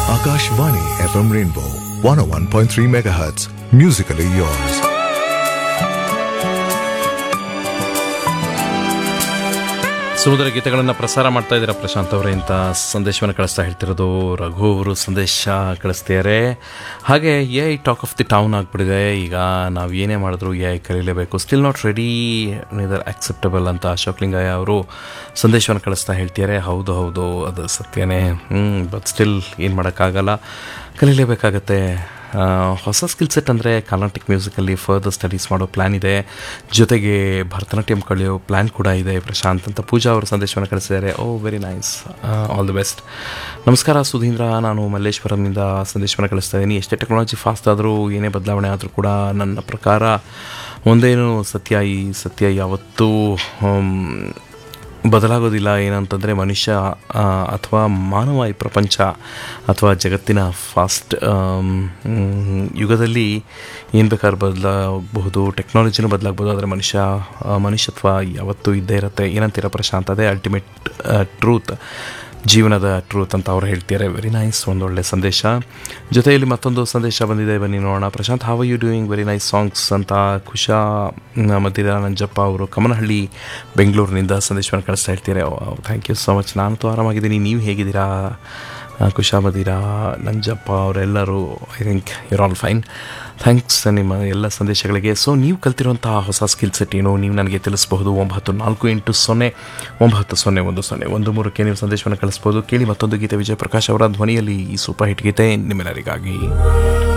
Akashvani FM Rainbow 101.3 MHz. Musically yours. ಸುಮಧುರ ಗೀತೆಗಳನ್ನು ಪ್ರಸಾರ ಮಾಡ್ತಾ ಇದ್ದೀರಾ ಪ್ರಶಾಂತ್ ಅವರೇ ಅಂತ ಸಂದೇಶವನ್ನು ಕಳಿಸ್ತಾ ಹೇಳ್ತಿರೋದು ರಘು ಅವರು ಸಂದೇಶ ಕಳಿಸ್ತಿದ್ದಾರೆ ಹಾಗೆ A I talk of the town ಆಗಿಬಿಟ್ಟಿದೆ ಈಗ ನಾವು ಏನೇ ಮಾಡಿದ್ರು ಎ ಐ ಕಲೀಲೇಬೇಕು ಸ್ಟಿಲ್ ನಾಟ್ ರೆಡಿ ಇದರ್ ಆಕ್ಸೆಪ್ಟಬಲ್ ಅಂತ ಅಶೋಕ್ ಲಿಂಗಯ್ಯ ಅವರು ಸಂದೇಶವನ್ನು ಕಳಿಸ್ತಾ ಹೇಳ್ತಿದ್ದಾರೆ ಹೌದು ಹೌದು ಅದು ಸತ್ಯನೇ ಹ್ಞೂ ಬಟ್ ಸ್ಟಿಲ್ ಏನು ಮಾಡೋಕ್ಕಾಗಲ್ಲ ಕಲೀಲೇಬೇಕಾಗತ್ತೆ ಆ, ಹೊಸ ಸ್ಕಿಲ್ ಸೆಟ್ ಅಂದರೆ ಕರ್ನಾಟಿಕ್ ಮ್ಯೂಸಿಕಲ್ಲಿ ಫರ್ದರ್ ಸ್ಟಡೀಸ್ ಮಾಡೋ ಪ್ಲ್ಯಾನ್ ಇದೆ ಜೊತೆಗೆ ಭರತನಾಟ್ಯಂ ಕಲಿಯೋ ಪ್ಲ್ಯಾನ್ ಕೂಡ ಇದೆ ಪ್ರಶಾಂತ್ ಅಂತ ಪೂಜಾ ಅವರು ಸಂದೇಶವನ್ನು ಕಳಿಸಿದ್ದಾರೆ oh very nice all the best ನಮಸ್ಕಾರ ಸುಧೀಂದ್ರ ನಾನು ಮಲ್ಲೇಶ್ವರಂನಿಂದ ಸಂದೇಶವನ್ನು ಕಳಿಸ್ತಾ ಇದ್ದೀನಿ ಎಷ್ಟೇ ಟೆಕ್ನಾಲಜಿ ಫಾಸ್ಟ್ ಆದರೂ ಏನೇ ಬದಲಾವಣೆ ಆದರೂ ಕೂಡ ನನ್ನ ಪ್ರಕಾರ ಒಂದೇನು ಸತ್ಯ ಈ ಸತ್ಯ ಯಾವತ್ತೂ ಹಮ್, ಬದಲಾಗೋದಿಲ್ಲ ಏನಂತಂದರೆ ಮನುಷ್ಯ ಆ, ಅಥವಾ ಮಾನವ ಈ ಪ್ರಪಂಚ ಅಥವಾ ಜಗತ್ತಿನ ಫಾಸ್ಟ್ ಯುಗದಲ್ಲಿ ಏನು ಬೇಕಾದ್ರೂ ಬದಲಾಗಬಹುದು ಟೆಕ್ನಾಲಜಿನೂ ಬದಲಾಗ್ಬೋದು ಆದರೆ ಮನುಷ್ಯ ಆ, ಮನುಷ್ಯತ್ವ ಯಾವತ್ತೂ ಇದ್ದೇ ಇರುತ್ತೆ ಏನಂತೀರ ಪ್ರಶಾಂತ್ ಅದೇ ಅಲ್ಟಿಮೇಟ್ ಟ್ರೂತ್ ಜೀವನದ ಟ್ರೂತ್ ಅಂತ ಅವ್ರು ಹೇಳ್ತಿದ್ದಾರೆ ವೆರಿ ನೈಸ್ ಒಂದೊಳ್ಳೆ ಸಂದೇಶ ಜೊತೆಯಲ್ಲಿ ಮತ್ತೊಂದು ಸಂದೇಶ ಬಂದಿದೆ ಬನ್ನಿ ನೋಡೋಣ Prashanth how you doing very nice songs ಅಂತ ಖುಷಾ ಮಧ್ಯದ ನಂಜಪ್ಪ ಅವರು ಕಮನಹಳ್ಳಿ ಬೆಂಗಳೂರಿನಿಂದ ಸಂದೇಶವನ್ನು ಕಳಿಸ್ತಾ ಹೇಳ್ತೀರಾ ಥ್ಯಾಂಕ್ ಯು ಸೊ ಮಚ್ ನಾನು ತೋ ಆರಾಮಾಗಿದ್ದೀನಿ ನೀವು ಹೇಗಿದ್ದೀರಾ ಆ, ಕುಶಾ ಮದಿರಾ ನಂಜಪ್ಪ ಅವರೆಲ್ಲರೂ I think you're all fine thanks ನಿಮ್ಮ ಎಲ್ಲ ಸಂದೇಶಗಳಿಗೆ ಸೊ ನೀವು ಕಲ್ತಿರುವಂತಹ ಹೊಸ ಸ್ಕಿಲ್ ಸೆಟ್ ಏನು ನೀವು ನನಗೆ ತಿಳಿಸಬಹುದು ಒಂಬತ್ತು ನಾಲ್ಕು ಎಂಟು ಸೊನ್ನೆ ಒಂಬತ್ತು ಸೊನ್ನೆ ಒಂದು ಸೊನ್ನೆ ಒಂದು ಮೂರಕ್ಕೆ ನೀವು ಸಂದೇಶವನ್ನು ಕಳಿಸ್ಬೋದು ಕೇಳಿ ಮತ್ತೊಂದು ಗೀತೆ ವಿಜಯ ಪ್ರಕಾಶ್ ಅವರ ಧ್ವನಿಯಲ್ಲಿ ಈ ಸೂಪರ್ ಹಿಟ್ ಗೀತೆ ನಿಮ್ಮೆಲ್ಲರಿಗಾಗಿ